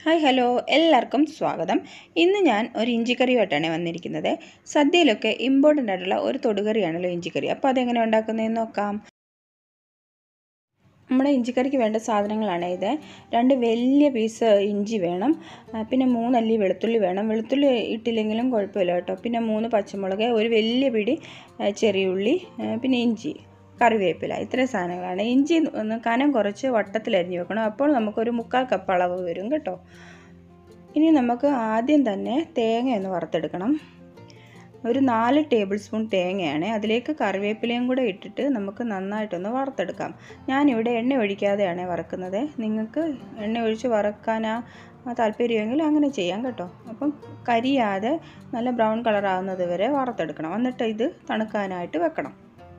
hi hello എല്ലാവർക്കും സ്വാഗതം ഇന്ന് ഞാൻ ഒരു ഇഞ്ചിക്കറിയുമായിട്ടാണ് വന്നിരിക്കുന്നത് സദ്യയിലൊക്കെ ഇമ്പോർട്ടൻ്റ് ആയിട്ടുള്ള ഒരു തൊടുകറിയാണല്ലോ ഇഞ്ചിക്കറി അപ്പോൾ അതെങ്ങനെ ഉണ്ടാക്കുന്നതെന്ന് നോക്കാം നമ്മുടെ ഇഞ്ചിക്കറിക്ക് വേണ്ട സാധനങ്ങളാണ് ഇത് രണ്ട് വലിയ പീസ് ഇഞ്ചി വേണം ആ, പിന്നെ മൂന്നല്ലി വെളുത്തുള്ളി വേണം വെളുത്തുള്ളി ഇട്ടില്ലെങ്കിലും കുഴപ്പമില്ല കേട്ടോ പിന്നെ മൂന്ന് പച്ചമുളക് ഒരു വലിയ പിടി ആ, ചെറിയുള്ളി ആ, പിന്നെ ഇഞ്ചി കറിവേപ്പില ഇത്രയും സാധനങ്ങളാണ് ഇഞ്ചി ഒന്ന് കനം കുറച്ച് വട്ടത്തിൽ അരിഞ്ഞ് വെക്കണം അപ്പോൾ നമുക്കൊരു മുക്കാൽ കപ്പ് അളവ് വരും കേട്ടോ ഇനി നമുക്ക് ആദ്യം തന്നെ തേങ്ങ ഒന്ന് വറുത്തെടുക്കണം ഒരു നാല് ടേബിൾ സ്പൂൺ തേങ്ങയാണ് അതിലേക്ക് കറിവേപ്പിലയും കൂടെ ഇട്ടിട്ട് നമുക്ക് നന്നായിട്ടൊന്ന് വറുത്തെടുക്കാം ഞാനിവിടെ എണ്ണ ഒഴിക്കാതെയാണ് വറക്കുന്നത് നിങ്ങൾക്ക് എണ്ണ ഒഴിച്ച് വറക്കാനാ താല്പര്യമെങ്കിൽ അങ്ങനെ ചെയ്യാം കേട്ടോ അപ്പം കരിയാതെ നല്ല ബ്രൗൺ കളർ ആകുന്നത് വരെ വറുത്തെടുക്കണം എന്നിട്ട് ഇത് തണുക്കാനായിട്ട് വെക്കണം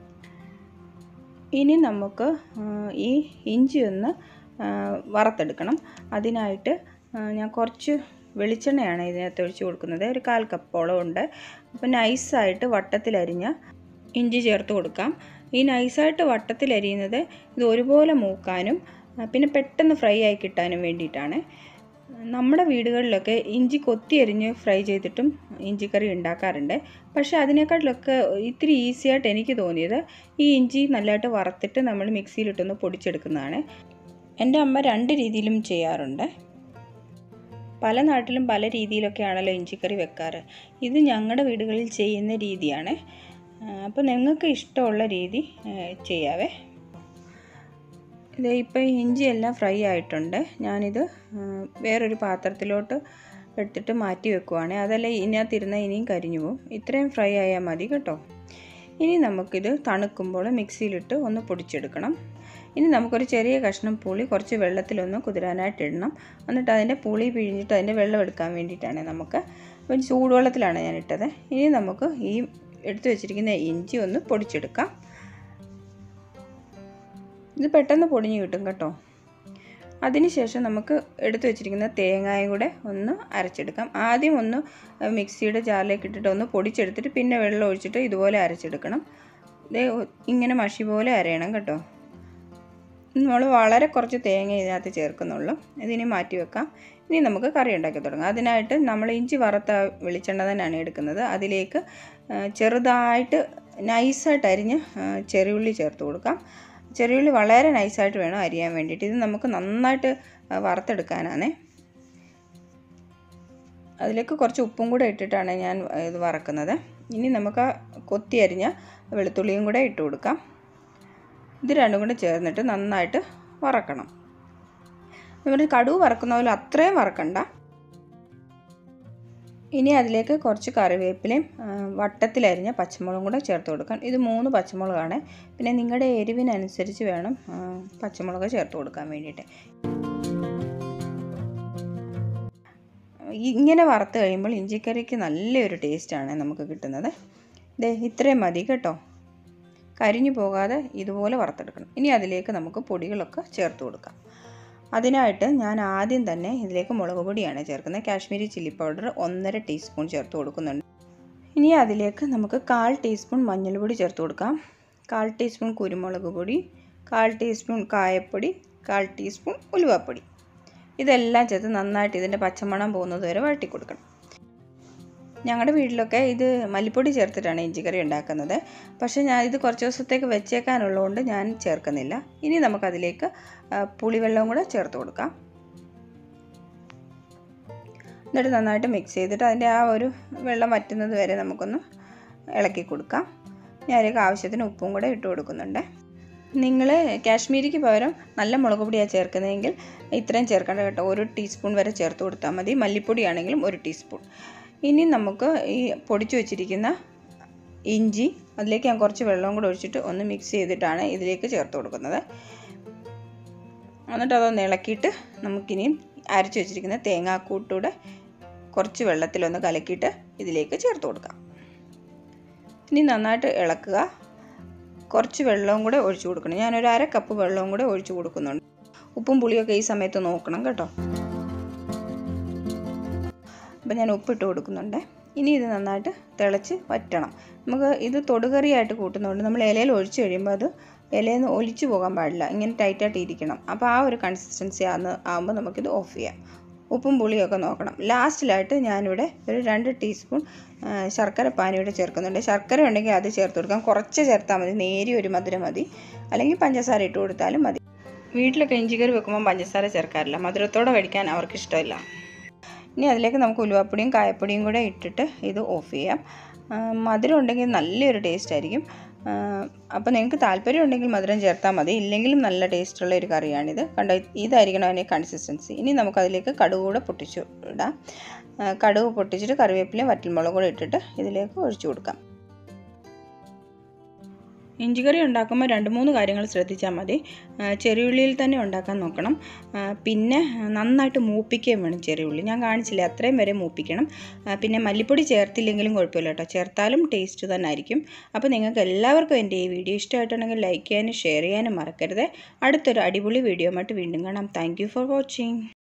ഇനി നമുക്ക് ആ, ഈ ഇഞ്ചി ഒന്ന് ആ, വറുത്തെടുക്കണം അതിനായിട്ട് ആ, ഞാൻ കുറച്ച് വെളിച്ചെണ്ണയാണ് ഇതിനകത്ത് ഒഴിച്ച് കൊടുക്കുന്നത് ഒരു കാൽ കപ്പോളം ഉണ്ട് അപ്പോൾ നൈസായിട്ട് വട്ടത്തിലരിഞ്ഞ ഇഞ്ചി ചേർത്ത് കൊടുക്കാം ഈ നൈസായിട്ട് വട്ടത്തിലരിയുന്നത് ഇത് ഒരുപോലെ മൂക്കാനും ആ, പിന്നെ പെട്ടെന്ന് ഫ്രൈ ആയി കിട്ടാനും വേണ്ടിയിട്ടാണ് നമ്മുടെ വീടുകളിലൊക്കെ ഇഞ്ചി കൊത്തി അരിഞ്ഞ് ഫ്രൈ ചെയ്തിട്ടും ഇഞ്ചിക്കറി ഉണ്ടാക്കാറുണ്ട് പക്ഷേ അതിനേക്കാട്ടിലൊക്കെ ഇത്തിരി ഈസി ആയിട്ട് എനിക്ക് തോന്നിയത് ഈ ഇഞ്ചി നല്ലതായിട്ട് വറുത്തിട്ട് നമ്മൾ മിക്സിയിലിട്ടൊന്ന് പൊടിച്ചെടുക്കുന്നതാണ് എൻ്റെ അമ്മ രണ്ട് രീതിയിലും ചെയ്യാറുണ്ട് പല നാട്ടിലും പല രീതിയിലൊക്കെയാണല്ലോ ഇഞ്ചിക്കറി വെക്കാറ് ഇത് ഞങ്ങളുടെ വീടുകളിൽ ചെയ്യുന്ന രീതിയാണ് അപ്പോൾ നിങ്ങൾക്ക് ഇഷ്ടമുള്ള രീതി ആ, ചെയ്യാവേ ഇത് ഇപ്പോൾ ഇഞ്ചി എല്ലാം ഫ്രൈ ആയിട്ടുണ്ട് ഞാനിത് ആ, വേറൊരു പാത്രത്തിലോട്ട് എടുത്തിട്ട് മാറ്റി വെക്കുവാണ് അതല്ല ഇതിനകത്തിരുന്ന ഇനിയും കരിഞ്ഞു പോകും ഇത്രയും ഫ്രൈ ആയാൽ മതി കേട്ടോ ഇനി നമുക്കിത് തണുക്കുമ്പോൾ മിക്സിയിലിട്ട് ഒന്ന് പൊടിച്ചെടുക്കണം ഇനി നമുക്കൊരു ചെറിയ കഷ്ണം പുളി കുറച്ച് വെള്ളത്തിലൊന്ന് കുതിരാനായിട്ട് ഇടണം എന്നിട്ട് അതിൻ്റെ പുളി പിഴിഞ്ഞിട്ട് അതിൻ്റെ വെള്ളം എടുക്കാൻ വേണ്ടിയിട്ടാണ് നമുക്ക് അപ്പം ചൂടുവെള്ളത്തിലാണ് ഞാൻ ഇട്ടത് ഇനി നമുക്ക് ഈ എടുത്തു വെച്ചിരിക്കുന്ന ഇഞ്ചി ഒന്ന് പൊടിച്ചെടുക്കാം ഇത് പെട്ടെന്ന് പൊടിഞ്ഞ് കിട്ടും കേട്ടോ അതിനുശേഷം നമുക്ക് എടുത്തു വെച്ചിരിക്കുന്ന തേങ്ങയും കൂടെ ഒന്ന് അരച്ചെടുക്കാം ആദ്യം ഒന്ന് മിക്സിയുടെ ജാറിലേക്ക് ഇട്ടിട്ട് ഒന്ന് പൊടിച്ചെടുത്തിട്ട് പിന്നെ വെള്ളം ഒഴിച്ചിട്ട് ഇതുപോലെ അരച്ചെടുക്കണം ഇത് ഇങ്ങനെ മഷി പോലെ അരയണം കേട്ടോ നമ്മൾ വളരെ കുറച്ച് തേങ്ങ ഇതിനകത്ത് ചേർക്കുന്നുള്ളൂ ഇതിനി മാറ്റി വെക്കാം ഇനി നമുക്ക് കറി ഉണ്ടാക്കി തുടങ്ങാം അതിനായിട്ട് നമ്മൾ ഇഞ്ചി വറുത്ത വെളിച്ചെണ്ണ തന്നെയാണ് എടുക്കുന്നത് അതിലേക്ക് ആ, ചെറുതായിട്ട് നൈസായിട്ട് അരിഞ്ഞ് ആ, ചെറിയുള്ളി ചേർത്ത് കൊടുക്കാം ചെറിയുള്ളി വളരെ നൈസായിട്ട് വേണം അരിയാൻ വേണ്ടിയിട്ട് ഇത് നമുക്ക് നന്നായിട്ട് ആ, വറുത്തെടുക്കാനാണേ അതിലേക്ക് കുറച്ച് ഉപ്പും കൂടെ ഇട്ടിട്ടാണ് ഞാൻ ഇത് വറക്കുന്നത് ഇനി നമുക്ക് ആ കൊത്തി അരിഞ്ഞ വെളുത്തുള്ളിയും കൂടെ ഇട്ട് കൊടുക്കാം ഇത് രണ്ടും കൂടെ ചേർന്നിട്ട് നന്നായിട്ട് വറക്കണം നമ്മൾ കടുവ് വറക്കുന്ന പോലെ അത്രയും വറക്കണ്ട ഇനി അതിലേക്ക് കുറച്ച് കറിവേപ്പിലയും ആ, വട്ടത്തിലരിഞ്ഞ പച്ചമുളകും കൂടെ ചേർത്ത് കൊടുക്കാം ഇത് മൂന്ന് പച്ചമുളകാണ് പിന്നെ നിങ്ങളുടെ എരിവിനനുസരിച്ച് വേണം ആ, പച്ചമുളക് ചേർത്ത് കൊടുക്കാൻ വേണ്ടിയിട്ട് ഇങ്ങനെ വറുത്ത് കഴിയുമ്പോൾ ഇഞ്ചിക്കറിക്ക് നല്ലൊരു ടേസ്റ്റാണ് നമുക്ക് കിട്ടുന്നത് ദേ ഇത്രയും മതി കേട്ടോ കരിഞ്ഞു പോകാതെ ഇതുപോലെ വറുത്തെടുക്കണം ഇനി അതിലേക്ക് നമുക്ക് പൊടികളൊക്കെ ചേർത്ത് കൊടുക്കാം അതിനായിട്ട് ഞാൻ ആദ്യം തന്നെ ഇതിലേക്ക് മുളക് പൊടിയാണ് ചേർക്കുന്നത് കാശ്മീരി ചില്ലി പൗഡർ ഒന്നര ടീസ്പൂൺ ചേർത്ത് കൊടുക്കുന്നുണ്ട് ഇനി അതിലേക്ക് നമുക്ക് കാൽ ടീസ്പൂൺ മഞ്ഞൾപ്പൊടി ചേർത്ത് കൊടുക്കാം കാൽ ടീസ്പൂൺ കുരുമുളക് പൊടി കാൽ ടീസ്പൂൺ കായപ്പൊടി കാൽ ടീസ്പൂൺ ഉലുവപ്പൊടി ഇതെല്ലാം ചേർത്ത് നന്നായിട്ട് ഇതിൻ്റെ പച്ചമണം പോകുന്നത് വരെ വഴറ്റി കൊടുക്കണം ഞങ്ങളുടെ വീട്ടിലൊക്കെ ഇത് മല്ലിപ്പൊടി ചേർത്തിട്ടാണ് ഇഞ്ചിക്കറി ഉണ്ടാക്കുന്നത് പക്ഷേ ഞാൻ ഇത് കുറച്ച് ദിവസത്തേക്ക് വെച്ചേക്കാനുള്ളതുകൊണ്ട് ഞാൻ ചേർക്കുന്നില്ല ഇനി നമുക്കതിലേക്ക് ആ, പുളിവെള്ളവും കൂടെ ചേർത്ത് കൊടുക്കാം എന്നിട്ട് നന്നായിട്ട് മിക്സ് ചെയ്തിട്ട് അതിൻ്റെ ആ ഒരു വെള്ളം വറ്റുന്നത് വരെ നമുക്കൊന്ന് ഇളക്കി കൊടുക്കാം ഞാൻ അതിലേക്ക് ആവശ്യത്തിന് ഉപ്പും കൂടെ ഇട്ട് കൊടുക്കുന്നുണ്ട് നിങ്ങൾ കാശ്മീരിക്ക് പകരം നല്ല മുളക് പൊടിയാണ് ചേർക്കുന്നതെങ്കിൽ ഇത്രയും ചേർക്കേണ്ട കേട്ടോ ഒരു ടീസ്പൂൺ വരെ ചേർത്ത് കൊടുത്താൽ മതി മല്ലിപ്പൊടിയാണെങ്കിലും ഒരു ടീസ്പൂൺ ഇനി നമുക്ക് ഈ പൊടിച്ചു വെച്ചിരിക്കുന്ന ഇഞ്ചി അതിലേക്ക് ഞാൻ കുറച്ച് വെള്ളവും കൂടെ ഒഴിച്ചിട്ട് ഒന്ന് മിക്സ് ചെയ്തിട്ടാണ് ഇതിലേക്ക് ചേർത്ത് കൊടുക്കുന്നത് എന്നിട്ട് അതൊന്ന് ഇളക്കിയിട്ട് നമുക്കിനിയും അരച്ച് വെച്ചിരിക്കുന്ന തേങ്ങാക്കൂട്ടൂടെ കുറച്ച് വെള്ളത്തിലൊന്ന് കലക്കിയിട്ട് ഇതിലേക്ക് ചേർത്ത് കൊടുക്കാം ഇനി നന്നായിട്ട് ഇളക്കുക കുറച്ച് വെള്ളവും കൂടെ ഒഴിച്ചു കൊടുക്കണം ഞാനൊരു അര കപ്പ് വെള്ളവും കൂടെ ഒഴിച്ചു കൊടുക്കുന്നുണ്ട് ഉപ്പും പുളിയൊക്കെ ഈ സമയത്ത് നോക്കണം കേട്ടോ അപ്പം ഞാൻ ഉപ്പിട്ട് കൊടുക്കുന്നുണ്ട് ഇനി ഇത് നന്നായിട്ട് തിളച്ച് വറ്റണം നമുക്ക് ഇത് തൊടുകറിയായിട്ട് കൂട്ടുന്നതുകൊണ്ട് നമ്മൾ ഇലയിൽ ഒഴിച്ച് കഴിയുമ്പോൾ അത് ഇലയിൽ നിന്ന് ഒലിച്ചു പോകാൻ പാടില്ല ഇങ്ങനെ ടൈറ്റായിട്ട് ഇരിക്കണം അപ്പോൾ ആ ഒരു കൺസിസ്റ്റൻസി ആകുന്ന ആകുമ്പോൾ നമുക്കിത് ഓഫ് ചെയ്യാം ഉപ്പും പുളിയൊക്കെ നോക്കണം ലാസ്റ്റിലായിട്ട് ഞാനിവിടെ ഒരു രണ്ട് ടീസ്പൂൺ ആ, ശർക്കര പാനിയുടെ ചേർക്കുന്നുണ്ട് ശർക്കര ഉണ്ടെങ്കിൽ അത് ചേർത്ത് കൊടുക്കാം കുറച്ച് ചേർത്താൽ മതി നേരിയ ഒരു മധുരം മതി അല്ലെങ്കിൽ പഞ്ചസാര ഇട്ട് കൊടുത്താലും മതി വീട്ടിലൊക്കെ ഇഞ്ചിക്കറി വെക്കുമ്പോൾ പഞ്ചസാര ചേർക്കാറില്ല മധുരത്തോടെ കഴിക്കാൻ അവർക്ക് ഇഷ്ടമില്ല ഇനി അതിലേക്ക് നമുക്ക് ഉലുവാപ്പൊടിയും കായപ്പൊടിയും കൂടെ ഇട്ടിട്ട് ഇത് ഓഫ് ചെയ്യാം ആ, മധുരം ഉണ്ടെങ്കിൽ നല്ലൊരു ടേസ്റ്റ് ആയിരിക്കും അപ്പോൾ നിങ്ങൾക്ക് താല്പര്യം ഉണ്ടെങ്കിൽ മധുരം ചേർത്താൽ മതി ഇല്ലെങ്കിലും നല്ല ടേസ്റ്റുള്ള ഒരു കറിയാണിത് കണ്ടോ ഇതായിരിക്കണം അതിൻ്റെ കൺസിസ്റ്റൻസി ഇനി നമുക്കതിലേക്ക് കടുക് കൂടെ പൊട്ടിച്ചു ഇടാം ആ, കടുക് പൊട്ടിച്ചിട്ട് കറിവേപ്പിലയും വറ്റൽമുളകും കൂടെ ഇട്ടിട്ട് ഇതിലേക്ക് ഒഴിച്ചു കൊടുക്കാം ഇഞ്ചിക്കറി ഉണ്ടാക്കുമ്പോൾ രണ്ട് മൂന്ന് കാര്യങ്ങൾ ശ്രദ്ധിച്ചാൽ മതി ആ, ചെറിയുള്ളിയിൽ തന്നെ ഉണ്ടാക്കാൻ നോക്കണം ആ, പിന്നെ നന്നായിട്ട് മൂപ്പിക്കുകയും വേണം ചെറിയുള്ളി ഞാൻ കാണിച്ചില്ല അത്രയും വരെ മൂപ്പിക്കണം ആ, പിന്നെ മല്ലിപ്പൊടി ചേർത്തില്ലെങ്കിലും കുഴപ്പമില്ല കേട്ടോ ചേർത്താലും ടേസ്റ്റ് തന്നെ ആയിരിക്കും അപ്പോൾ നിങ്ങൾക്ക് എല്ലാവർക്കും എൻ്റെ ഈ വീഡിയോ ഇഷ്ടമായിട്ടുണ്ടെങ്കിൽ ലൈക്ക് ചെയ്യാനും ഷെയർ ചെയ്യാനും മറക്കരുത് അടുത്തൊരു അടിപൊളി വീഡിയോ ആയിട്ട് വീണ്ടും കാണാം താങ്ക് ഫോർ വാച്ചിങ്